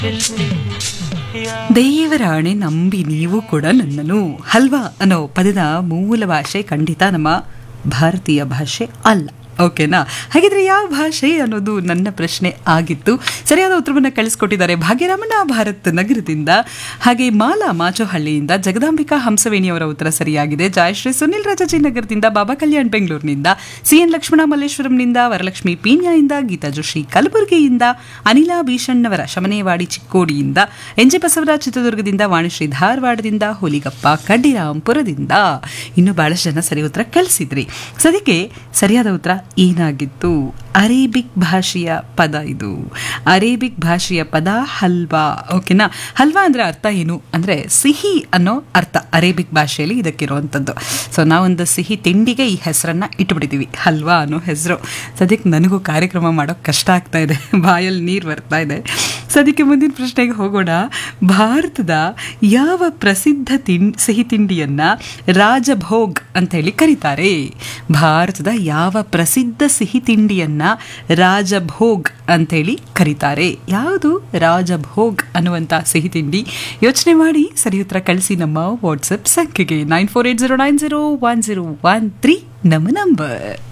ದೇವರಾಣೆ ನಂಬಿ ನೀವು ಕೂಡ ನನ್ನನು ಹಲ್ವಾ ಅನ್ನೋ ಪದದ ಮೂಲ ಭಾಷೆ ಖಂಡಿತ ನಮ್ಮ ಭಾರತೀಯ ಭಾಷೆ ಅಲ್ಲ ಓಕೆನಾ ಹಾಗಿದ್ರೆ ಯಾವ ಭಾಷೆ ಅನ್ನೋದು ನನ್ನ ಪ್ರಶ್ನೆ ಆಗಿತ್ತು ಸರಿಯಾದ ಉತ್ತರವನ್ನು ಕಳಿಸ್ಕೊಟ್ಟಿದ್ದಾರೆ ಭಾಗ್ಯರಾಮಣ್ಣ ಭಾರತ್ ನಗರದಿಂದ ಹಾಗೆ ಮಾಲಾ ಮಾಚೋಹಳ್ಳಿಯಿಂದ ಜಗದಾಂಬಿಕಾ ಹಂಸವೇಣಿಯವರ ಉತ್ತರ ಸರಿಯಾಗಿದೆ ಜಯಶ್ರೀ ಸುನಿಲ್ ರಾಜಾಜಿ ನಗರದಿಂದ ಬಾಬಾ ಕಲ್ಯಾಣ್ ಬೆಂಗಳೂರಿನಿಂದ ಸಿ ಎನ್ ಲಕ್ಷ್ಮಣ ಮಲ್ಲೇಶ್ವರಂನಿಂದ ವರಲಕ್ಷ್ಮಿ ಪೀಣ್ಯದಿಂದ ಗೀತಾ ಜೋಶಿ ಕಲಬುರಗಿಯಿಂದ ಅನಿಲಾ ಭೀಷಣ್ಣವರ ಶಮನೇವಾಡಿ ಚಿಕ್ಕೋಡಿಯಿಂದ ಎನ್ ಜೆ ಬಸವರಾಜ್ ಚಿತ್ರದುರ್ಗದಿಂದ ವಾಣಿಶ್ರೀ ಧಾರವಾಡದಿಂದ ಹುಲಿಗಪ್ಪ ಕಡ್ಡಿರಾಂಪುರದಿಂದ ಇನ್ನು ಬಹಳಷ್ಟು ಜನ ಸರಿ ಉತ್ತರ ಕಳಿಸಿದ್ರಿ ಸದ್ಯಕ್ಕೆ ಸರಿಯಾದ ಉತ್ತರ ಏನಾಗಿತ್ತು ಅರೇಬಿಕ್ ಭಾಷೆಯ ಪದ ಇದು ಅರೇಬಿಕ್ ಭಾಷೆಯ ಪದ ಹಲ್ವಾ ಓಕೆನಾ ಹಲ್ವಾ ಅಂದ್ರೆ ಅರ್ಥ ಏನು ಅಂದ್ರೆ ಸಿಹಿ ಅನ್ನೋ ಅರ್ಥ ಅರೇಬಿಕ್ ಭಾಷೆಯಲ್ಲಿ ಇದಕ್ಕಿರುವಂಥದ್ದು ಸೊ ನಾವೊಂದು ಸಿಹಿ ತಿಂಡಿಗೆ ಈ ಹೆಸರನ್ನ ಇಟ್ಬಿಟ್ಟಿದ್ದೀವಿ ಹಲ್ವಾ ಅನ್ನೋ ಹೆಸರು ಸದ್ಯಕ್ಕೆ ನನಗೂ ಕಾರ್ಯಕ್ರಮ ಮಾಡೋಕೆ ಕಷ್ಟ ಆಗ್ತಾ ಇದೆ ಬಾಯಲ್ಲಿ ನೀರು ಬರ್ತಾ ಇದೆ ಸದ್ಯಕ್ಕೆ ಮುಂದಿನ ಪ್ರಶ್ನೆಗೆ ಹೋಗೋಣ ಭಾರತದ ಯಾವ ಪ್ರಸಿದ್ಧ ತಿನ್ ಸಿಹಿ ತಿಂಡಿಯನ್ನ ರಾಜಭೋಗ್ ಅಂತ ಹೇಳಿ ಕರೀತಾರೆ ಭಾರತದ ಯಾವ ಪ್ರಸಿದ್ಧ ಸಿಹಿ ತಿಂಡಿಯನ್ನ ರಾಜಭೋಗ್ ಅಂತ ಹೇಳಿ ಕರೀತಾರೆ ಯಾವುದು ರಾಜಭೋಗ್ ಅನ್ನುವಂಥ ಸಿಹಿ ತಿಂಡಿ ಯೋಚನೆ ಮಾಡಿ ಸರಿ ಉತ್ತರ ಕಳಿಸಿ ನಮ್ಮ ವಾಟ್ಸಪ್ ಸಂಖ್ಯೆಗೆ nine four eight zero nine zero one zero one three ನಮ್ಮ ನಂಬರ್